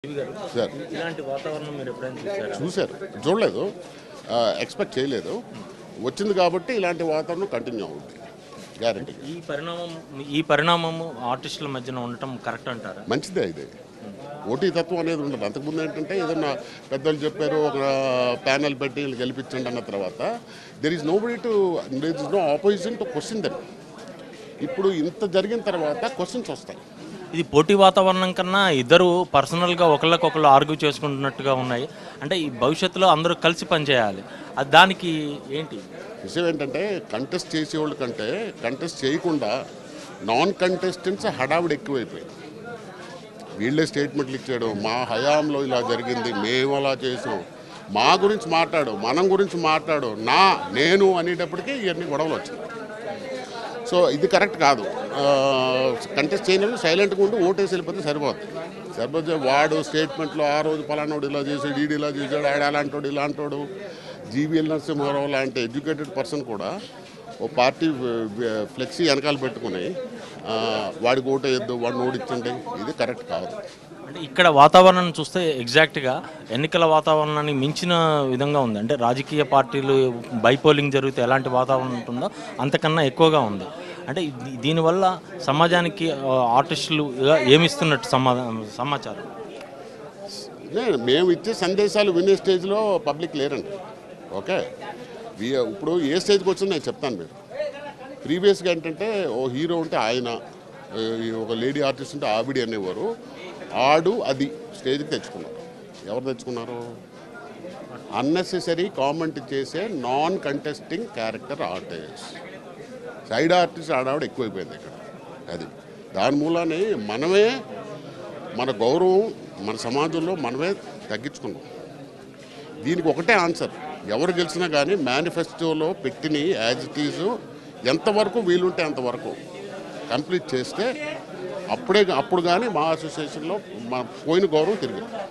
రవి గారు సార్ ఇలాంటి వాతావరణం మీరు ఎప్పుడైనా చూసారా చూశారు చూడలేదు ఎక్స్పెక్ట్ చేయలేదు వచ్చింది కాబట్టి ఇలాంటి వాతావరణం కంటిన్యూ అవుతుంది గ్యారంటీ ఈ పరిణామం ఈ పరిణామము ఆర్టిస్టుల మధ్యన ఉండటం కరెక్ట్ అంటారా మంచిదే ఇది ఓటీ తత్వం అనేది ఉండదు అంతకుముందు ఏంటంటే ఏదన్నా పెద్దలు చెప్పారు ఒక ప్యానల్ పెట్టి వీళ్ళు గెలిపించండి అన్న తర్వాత there is nobody to there is no opposition to question then ఇప్పుడు ఇంత జరిగిన తర్వాత క్వశ్చన్స్ వస్తాయి ఇది పోటీ వాతావరణం కన్నా ఇద్దరు పర్సనల్గా ఒకళ్ళకొకళ్ళు ఆర్గ్యూ చేసుకుంటున్నట్టుగా ఉన్నాయి అంటే ఈ భవిష్యత్తులో అందరూ కలిసి పనిచేయాలి అది దానికి ఏంటి విషయం ఏంటంటే కంటెస్ట్ చేసేవాళ్ళ కంటే కంటెస్ట్ చేయకుండా నాన్ కంటెస్టెంట్స్ హడావిడి ఎక్కువైపోయింది వీళ్ళే స్టేట్మెంట్లు ఇచ్చాడు మా హయాంలో ఇలా జరిగింది మేము అలా చేసాం మా గురించి మాట్లాడు మనం గురించి మాట్లాడు నా నేను అనేటప్పటికీ ఇవన్నీ గొడవలు వచ్చాయి సో ఇది కరెక్ట్ కాదు కంటెస్ట్ చేయని సైలెంట్గా ఉండి ఓటేసి వెళ్ళిపోతే సరిపోతుంది సరిపోతే వాడు స్టేట్మెంట్లో ఆ రోజు పలానాడు ఇలా చేసాడు ఈడు ఇలా చేశాడు ఆడ అలాంటోడు ఇలాంటోడు జీవీఎల్ నరసింహారావు లాంటి ఎడ్యుకేటెడ్ పర్సన్ కూడా ఓ పార్టీ ఫ్లెక్సీ వెనకాల పెట్టుకుని ఆ, వాడికి ఓటు వేయద్దు వాడిని ఓడించండి ఇది కరెక్ట్ కాదు అంటే ఇక్కడ వాతావరణం చూస్తే ఎగ్జాక్ట్గా ఎన్నికల వాతావరణాన్ని మించిన విధంగా ఉంది అంటే రాజకీయ పార్టీలు బైపోలింగ్ జరిగితే ఎలాంటి వాతావరణం ఉంటుందో అంతకన్నా ఎక్కువగా ఉంది అంటే ఇది- దీనివల్ల సమాజానికి ఆ, ఆర్టిస్టులు ఏమిస్తున్నట్టు సమా సమాచారం నే- మేము ఇచ్చే సందేశాలు వినే స్టేజ్లో పబ్లిక్ లేరండి ఓకే వి- ఇప్పుడు ఏ స్టేజ్కి వచ్చిందో నేను చెప్తాను మీరు ప్రీవియస్గా ఏంటంటే ఓ హీరో ఉంటే ఆయన ఏ, ఒక లేడీ ఆర్టిస్ట్ ఉంటే ఆవిడి అనేవారు ఆడు అది స్టేజ్కి తెచ్చుకున్నారు ఎవరు తెచ్చుకున్నారు అన్నెసెసరీ కామెంట్ చేసే non contesting character artist side artist ఆడావిడ ఎక్కువైపోయింది ఇక్కడ అది దాని మూలానే మనమే మన గౌరవం మన సమాజంలో మనమే తగ్గించుకున్నాం దీనికి ఒకటే ఆన్సర్ ఎవరు గెలిచినా కానీ మేనిఫెస్టోలో పెట్టిన యాజ్ ఇట్ ఈజ్ ఎంతవరకు వీలుంటే అంతవరకు కంప్లీట్ చేస్తే అప్పుడే అప్పుడు కానీ మా అసోసియేషన్లో మన పోయిన గౌరవం తిరిగి